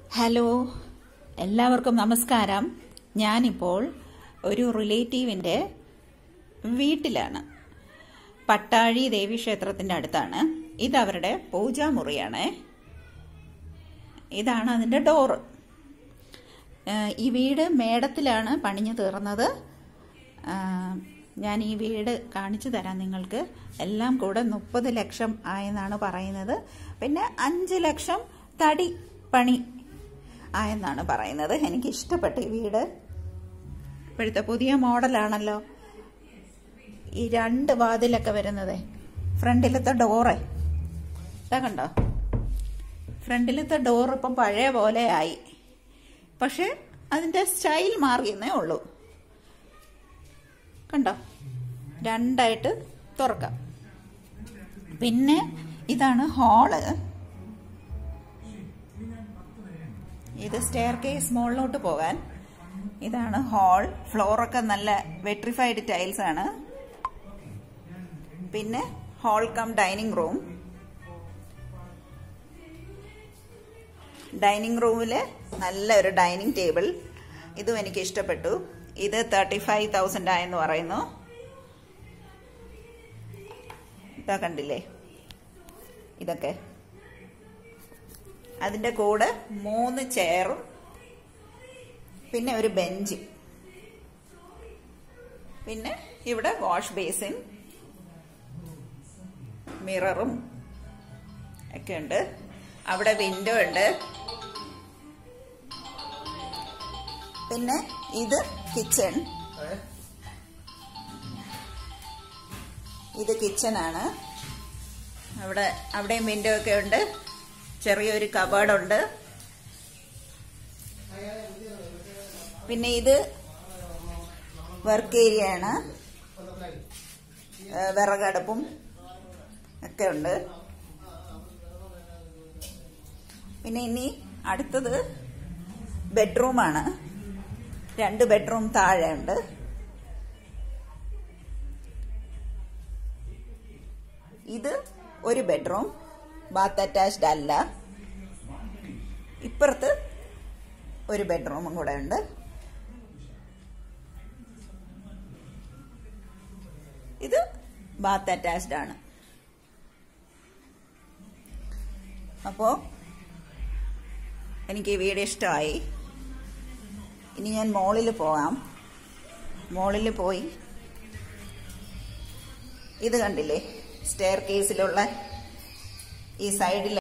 hello എല്ലാവർക്കും നമസ്കാരം ഞാനിപ്പോൾ ഒരു റിലേറ്റീവിൻ്റെ വീട്ടിലാണ് പട്ടാഴി ദേവീക്ഷേത്രത്തിൻ്റെ അടുത്താണ് ഇത് അവരുടെ പൂജാമുറിയാണ് ഇതാണ് അതിൻ്റെ ഡോറ് ഏഹ് ഈ വീട് മേടത്തിലാണ് പണിഞ്ഞു തീർന്നത് ആഹ് ഞാൻ ഈ വീട് കാണിച്ചു തരാം നിങ്ങൾക്ക് എല്ലാം കൂടെ മുപ്പത് ലക്ഷം ആയെന്നാണ് പറയുന്നത് പിന്നെ അഞ്ച് ലക്ഷം തടി പണി ആയെന്നാണ് പറയുന്നത് എനിക്ക് ഇഷ്ടപ്പെട്ടു ഈ വീട് ഇപ്പോഴത്തെ പുതിയ മോഡലാണല്ലോ ഈ രണ്ട് വാതിലൊക്കെ വരുന്നത് ഫ്രണ്ടിലത്തെ ഡോറ് ഇതാ കണ്ടോ ഫ്രണ്ടിലത്തെ ഡോർ ഇപ്പം പഴയ പോലെ ആയി പക്ഷെ അതിന്റെ സ്റ്റൈൽ മാറിയെന്നേ ഉള്ളൂ കണ്ടോ രണ്ടായിട്ട് തുറക്കാം പിന്നെ ഇതാണ് ഹാള് ഇത് സ്റ്റെയർ കേസ് മുകളിലോട്ട് പോകാൻ ഇതാണ് ഹാൾ ഫ്ലോറൊക്കെ നല്ല വെട്രിഫൈഡ് ടൈൽസ് ആണ് പിന്നെ hall cum dining room dining റൂമിൽ നല്ലൊരു ഡൈനിങ് ടേബിൾ ഇതും എനിക്ക് ഇഷ്ടപ്പെട്ടു ഇത് തേർട്ടി ഫൈവ് തൗസൻഡ് ആയെന്ന് പറയുന്നു ഇതാ കണ്ടില്ലേ ഇതൊക്കെ അതിന്റെ കൂടെ മൂന്ന് ചെയറും പിന്നെ ഒരു ബെഞ്ച് പിന്നെ ഇവിടെ വാഷ് ബേസിൻ മിററും ഒക്കെ ഉണ്ട് അവിടെ വിൻഡോ ഉണ്ട് പിന്നെ ഇത് കിച്ചൺ ഇത് കിച്ചൺ ആണ് അവിടെ അവിടെയും വിൻഡോ ഒക്കെ ഉണ്ട് ചെറിയൊരു കബേർഡ് ഉണ്ട് പിന്നെ ഇത് വർക്ക് ഏരിയ ആണ് ഏഹ് വിറകടുപ്പും ഒക്കെ ഉണ്ട് പിന്നെ ഇനി അടുത്തത് ബെഡ്റൂമാണ് രണ്ട് ബെഡ്റൂം താഴെ ഉണ്ട് ഇത് ഒരു ബെഡ്റൂം ബാത്ത് അറ്റാച്ച്ഡ് അല്ല ഇപ്പുറത്ത് ഒരു ബെഡ്റൂമും കൂടെ ഉണ്ട് ഇത് ബാത്ത് അറ്റാച്ച്ഡ് ആണ് അപ്പോ എനിക്ക് ഈ വീട് ഇഷ്ടമായി ഇനി ഞാൻ മോളിൽ പോകാം മോളിൽ പോയി ഇത് കണ്ടില്ലേ സ്റ്റെയർ കേസിലുള്ള ഈ സൈഡിൽ